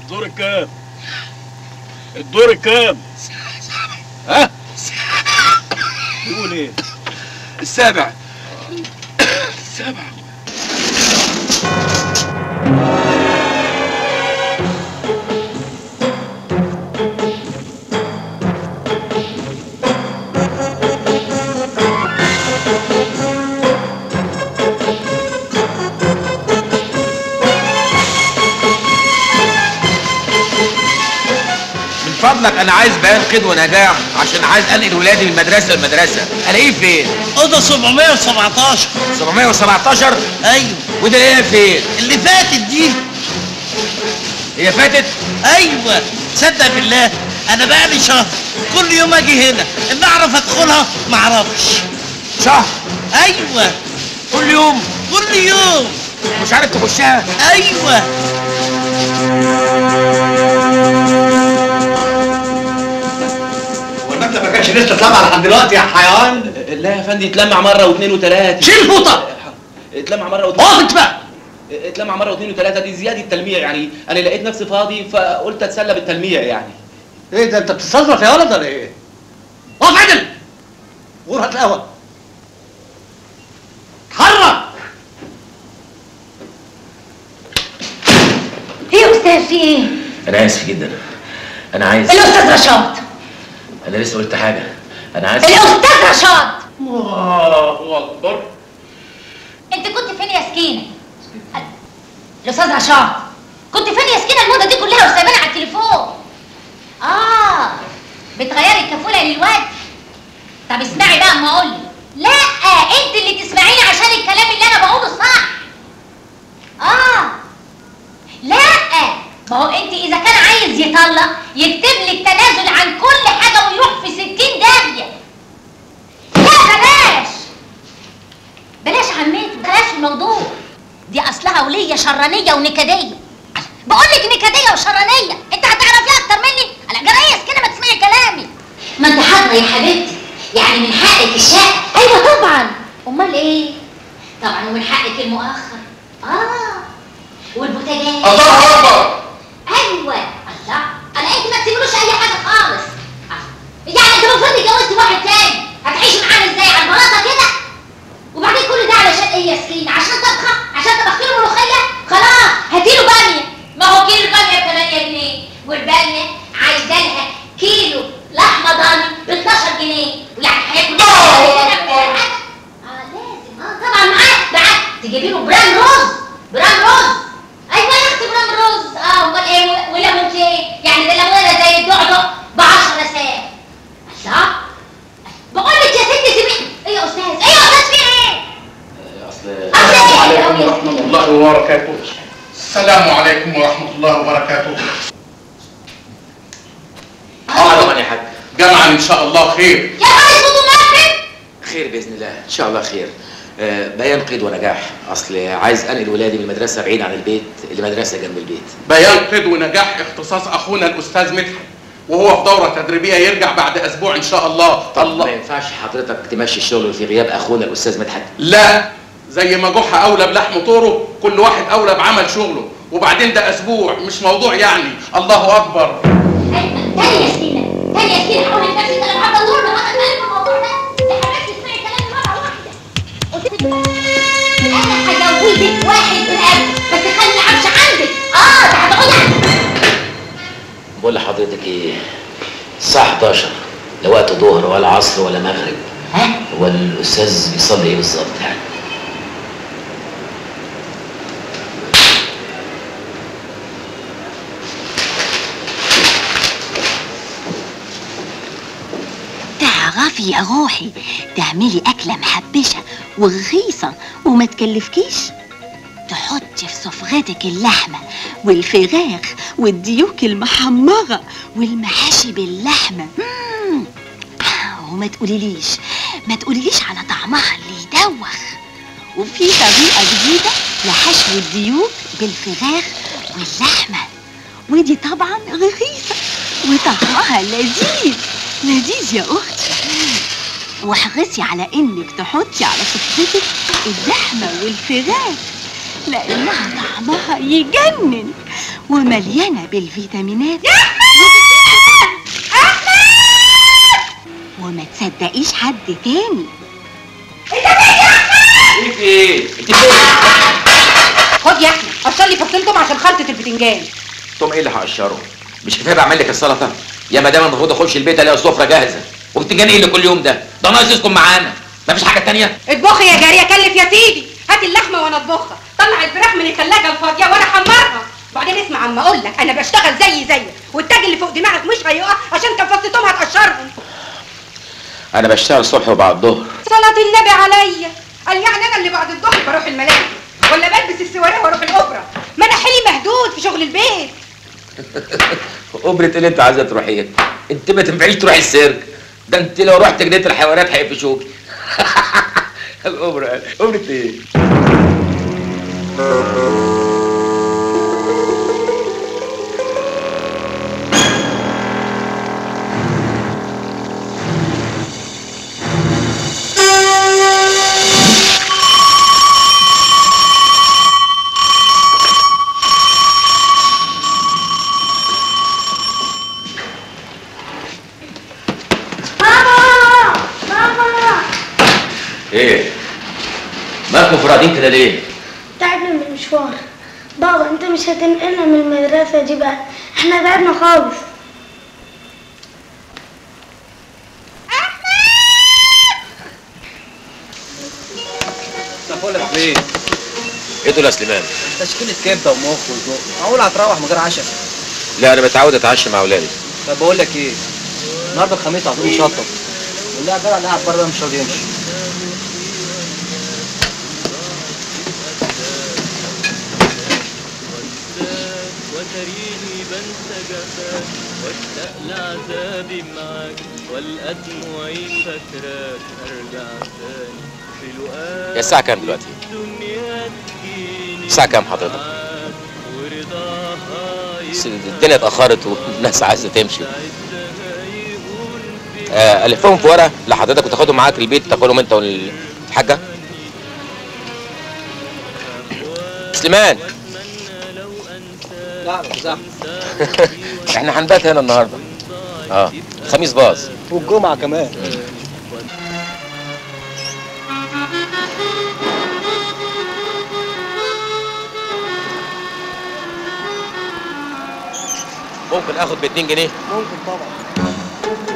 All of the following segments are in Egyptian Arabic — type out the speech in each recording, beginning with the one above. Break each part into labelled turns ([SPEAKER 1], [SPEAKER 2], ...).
[SPEAKER 1] الدور الكام الدور الكام ها بيقول ايه
[SPEAKER 2] السابع
[SPEAKER 1] السابع
[SPEAKER 2] من فضلك انا عايز بيان قيد ونجاح عشان عايز انقل ولادي من مدرسه لمدرسه الاقيه فين
[SPEAKER 3] اوضه 717
[SPEAKER 2] 717
[SPEAKER 3] ايوه
[SPEAKER 2] وده ايه فين
[SPEAKER 3] اللي فاتت دي
[SPEAKER 2] هي فاتت
[SPEAKER 3] ايوه تصدق بالله انا بقالي شهر كل يوم اجي هنا ان اعرف ادخلها ما اعرفش
[SPEAKER 2] شهر
[SPEAKER 3] ايوه
[SPEAKER 2] كل يوم
[SPEAKER 3] كل يوم
[SPEAKER 2] مش عارف تخشها
[SPEAKER 3] ايوه
[SPEAKER 4] والمكتب ما كانش لسه اتلمع لحد دلوقتي يا حيوان
[SPEAKER 2] لا يا فندم اتلمع مره واثنين وثلاثه
[SPEAKER 4] شيل الفوطه
[SPEAKER 2] اتلمع مره واثنين
[SPEAKER 4] اقف انت بقى
[SPEAKER 2] اتلمع مره واثنين وثلاثه دي زياده تلميع يعني انا لقيت نفسي فاضي فقلت اتسلى بالتلميع يعني
[SPEAKER 4] ايه ده انت بتستظرف يا ولد ولا ايه؟ اقف عدل قول هات القهوه اتحرك
[SPEAKER 5] ايه يا استاذ في ايه؟
[SPEAKER 2] انا اسف جدا انا عايز
[SPEAKER 5] الاستاذ رشاد
[SPEAKER 2] انا لسه قلت حاجه انا عايز
[SPEAKER 5] الاستاذ رشاد
[SPEAKER 4] الله اكبر
[SPEAKER 5] انت كنت فين يا سكينه؟ الاستاذ رشاد كنت فين يا سكينه المده دي كلها وسايبانا على التليفون؟ اه بتغيري الكفوله للواد طب اسمعي بقى اما اقول لك لا انت اللي تسمعيني عشان الكلام اللي انا بقوله صح اه لا ما هو انت اذا كان عايز يطلق يكتب لي التنازل عن كل حاجه ويروح في 60 داهيه لا بلاش بلاش عمتي بلاش الموضوع دي اصلها وليه شرانيه ونكديه بقول لك نكديه وشرانيه انت هتعرفيها اكتر مني انا جرايه كده ما تسمعي كلامي ما انت حاضره يا حبيبتي يعني من حقك الشقه ايوه طبعا امال ايه طبعا ومن حقك المؤخر اه والبوتاجاز
[SPEAKER 6] الله اكبر
[SPEAKER 5] ايوه الله انا انت ما تسيبلوش اي حاجه خالص يعني انت المفروض اتجوزت واحد تاني هتعيشي معانا ازاي على البلاطه كده وبعدين كل ده علشان ايه يا سكين عشان طبخه عشان طبختي له ملوخيه خلاص هاتيله باميه ما هو كيلو باميه ب 8 جنيه والباميه عايزه لها كيلو لحمه ضاني ب 12 جنيه ويعني هياكل اه لازم اه طبعا معاك معاك تجيبي له برام رز برام رز ايوه يا اختي برام رز اه امال ايه وليمون ايه يعني ده ليمونه زي الدعدع ب 10 ساعات الله بقول لك يا ستي سيبي ايه يا استاذ ايه يا استاذ في ايه
[SPEAKER 2] اصل
[SPEAKER 5] السلام
[SPEAKER 6] عليكم ورحمه الله وبركاته السلام عليكم ورحمه الله وبركاته
[SPEAKER 2] اه طبعا يا حاج
[SPEAKER 6] جمعا ان شاء الله خير
[SPEAKER 5] يا خالد صوته مقفل
[SPEAKER 2] خير باذن الله ان شاء الله خير آه، بيان قيد ونجاح اصل عايز انقل ولادي من المدرسه بعيد عن البيت لمدرسه جنب البيت
[SPEAKER 6] بيان قيد ونجاح اختصاص اخونا الاستاذ مدحت وهو في دوره تدريبيه يرجع بعد اسبوع ان شاء الله
[SPEAKER 2] طب ما ينفعش حضرتك تمشي الشغل في غياب اخونا الاستاذ مدحت
[SPEAKER 6] لا زي ما جحا اولى بلحم طوره كل واحد اولى بعمل شغله وبعدين ده اسبوع مش موضوع يعني الله اكبر
[SPEAKER 5] تاني يا سكينه تاني يا سكينه حاولي تنفسي انا بحب ادور لغايه ما الف الموضوع ده يا حبيبتي اسمعي كلامي مره واحده قلت لك انا هجوزك واحد من قبل بس خلي العفش عندك اه ده هتقعدي عندك
[SPEAKER 2] بقول لحضرتك ايه الساعه 11 لا وقت ظهر ولا عصر ولا مغرب
[SPEAKER 5] ها
[SPEAKER 2] هو الاستاذ بيصلي ايه بالظبط يعني
[SPEAKER 7] تعرفي يا روحي تعملي أكلة محبشة ورخيصة وما تكلفكيش تحطي في سفرتك اللحمة والفراخ والديوك المحمرة والمحاشي باللحمة مم. وما تقوليليش ما تقوليليش على طعمها اللي يدوخ وفي طريقة جديدة لحشو الديوك بالفراخ واللحمة ودي طبعا رخيصة وطعمها لذيذ لذيذ يا أختي واحرصي على إنك تحطي على سفرتك اللحمة والفراخ لأنها طعمها يجنن ومليانة بالفيتامينات وما تصدقيش حد تاني
[SPEAKER 2] ايه في ايه؟ انت فين؟
[SPEAKER 8] خد يا احمد قشر لي فصين توم عشان خلطه البتنجان
[SPEAKER 2] توم ايه اللي هقشره؟ مش كفايه بعمل لك السلطه؟ يا مدام المفروض اخش البيت الاقي السفره جاهزه وبتنجان ايه اللي كل يوم ده؟ ده ناقص يسكن معانا مفيش حاجه تانية؟
[SPEAKER 8] اطبخي يا جاريه كلف يا سيدي هات اللحمه وانا اطبخها طلع الفراخ من الثلاجه الفاضيه وانا احمرها بعدين اسمع عم اقول لك انا بشتغل زي زيك والتاج اللي فوق دماغك مش هيقع عشان كان فص توم هتقشرهم
[SPEAKER 2] انا بشتغل الصبح وبعد الظهر
[SPEAKER 8] صلاة النبي عليا قال يعني انا اللي بعد الظهر بروح الملاهي ولا بلبس السواري واروح الاوبرا ما انا حيلي مهدود في شغل البيت
[SPEAKER 2] اوبرة ايه اللي انت عايزه تروحيها؟ انت ما تنفعيش تروحي السيرك ده انت لو رحت جنينه الحيوانات هيقفشوكي الاوبرا اوبرة ايه؟
[SPEAKER 5] ماما ماما
[SPEAKER 2] ايه؟ مالكم فرادين كده ليه؟
[SPEAKER 9] تعبنا من المشوار بابا انت مش هتنقلنا من المدرسة دي بقى احنا تعبنا خالص
[SPEAKER 4] طب بقول لك ايه
[SPEAKER 2] ايه دول يا سليمان؟
[SPEAKER 4] تشكيلة كبدة ومخ وزق معقول هتروح من غير عشاء
[SPEAKER 2] لا انا متعود اتعشى مع اولادي
[SPEAKER 4] طب بقول لك ايه النهارده الخميس عاوزين نشطب واللي قاعد اللي قاعد بره ده مش راضي يمشي
[SPEAKER 10] وتريني بنسى جفاك واشتاق لعذابي معاك والأدمعي فاكراك ارجع تاني في لقاك
[SPEAKER 2] يا الساعة كام دلوقتي؟
[SPEAKER 10] الدنيا تجيني
[SPEAKER 2] الساعة كام حضرتك؟
[SPEAKER 10] معاك ورضاها
[SPEAKER 2] بس الدنيا اتأخرت والناس عايزة تمشي
[SPEAKER 10] يسعدها يهون في
[SPEAKER 2] آه، ألفهم في ورقة لحضرتك وتاخدهم معاك البيت تاكلهم أنت والحاجة سليمان
[SPEAKER 4] لا مش زحمة
[SPEAKER 2] احنا هنبات هنا النهارده اه خميس باظ
[SPEAKER 4] والجمعة كمان
[SPEAKER 2] ممكن اخد ب 2 جنيه
[SPEAKER 4] ممكن طبعا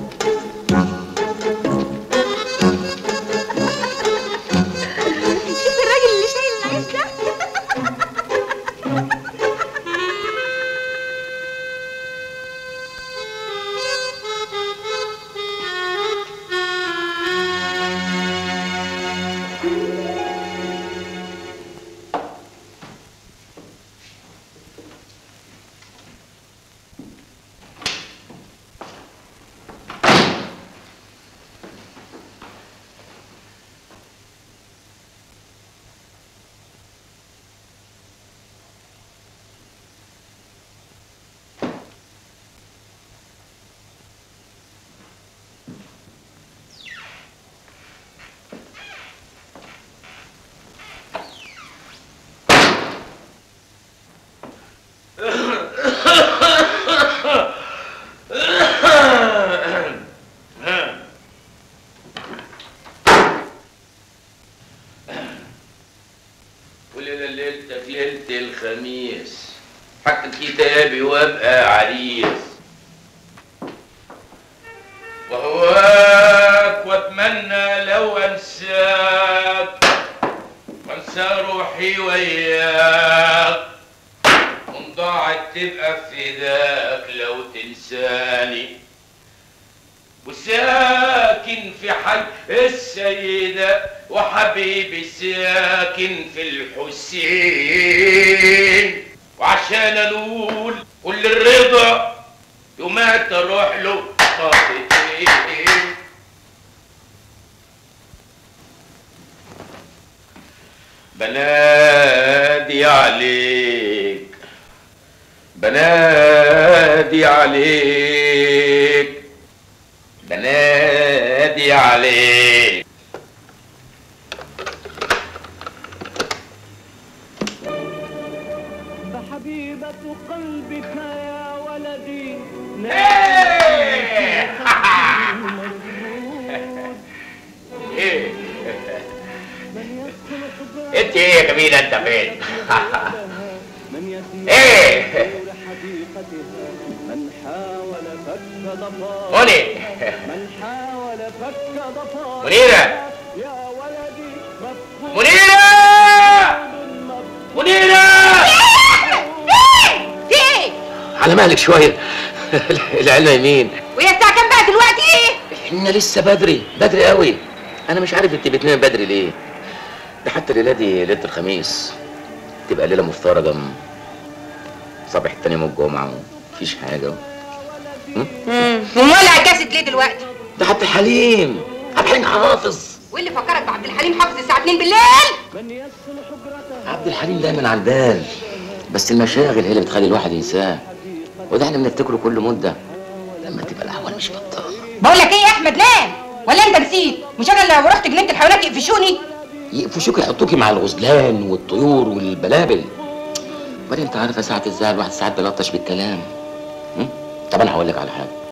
[SPEAKER 5] شوف الراجل اللي شايل العيش ده
[SPEAKER 2] وليلة ليلتك ليلة الخميس حتى كتابي وابقى عريس وهواك واتمنى لو انساك وانسى روحي وياك وان ضاعت تبقى فداك لو تنساني وساكن في حي السيدة وحبيبي ساكن في الحسين وعشان انول كل الرضا يوم تروح له خاطئين بنادي عليك بنادي عليك بنادي عليك
[SPEAKER 10] حبيبة قلبك يا ولدي
[SPEAKER 2] ايه انت ايه يا جميلة انت فين؟ ايه
[SPEAKER 10] حديقتها من حاول فك ضفاف
[SPEAKER 2] قولي
[SPEAKER 10] من حاول فك ضفاف
[SPEAKER 2] منيرة
[SPEAKER 10] يا ولدي مفقود
[SPEAKER 2] منيرة منيرة
[SPEAKER 8] في ايه؟
[SPEAKER 2] على مهلك شوية العلم يمين
[SPEAKER 8] وهي الساعة كام بقى دلوقتي؟
[SPEAKER 2] احنا لسه بدري بدري قوي انا مش عارف انت بتنام بدري ليه ده حتى الليله دي ليله الخميس تبقى ليله مفترجه م- صباح تاني يوم الجمعه مفيش حاجه
[SPEAKER 8] امم ومولع كاسة ليه دلوقتي؟
[SPEAKER 2] ده عبد الحليم عبد الحليم حافظ
[SPEAKER 8] واللي فكرك بعبد الحليم حافظ الساعة 2 بالليل؟
[SPEAKER 2] عبد الحليم دايما على البال بس المشاغل هي اللي بتخلي الواحد ينساه وده احنا بنفتكره كل مده لما تبقى الاحوال مش بطاله
[SPEAKER 8] بقول لك ايه يا احمد نام ولا انت نسيت؟ مش انا لو رحت جنينة الحيوانات يقفشوني؟
[SPEAKER 2] يقفشوك يحطوكي مع الغزلان والطيور والبلابل وبعدين انت عارفه ساعة الزعل الواحد ساعات بيلطش بالكلام م? طب انا هقول لك على حاجه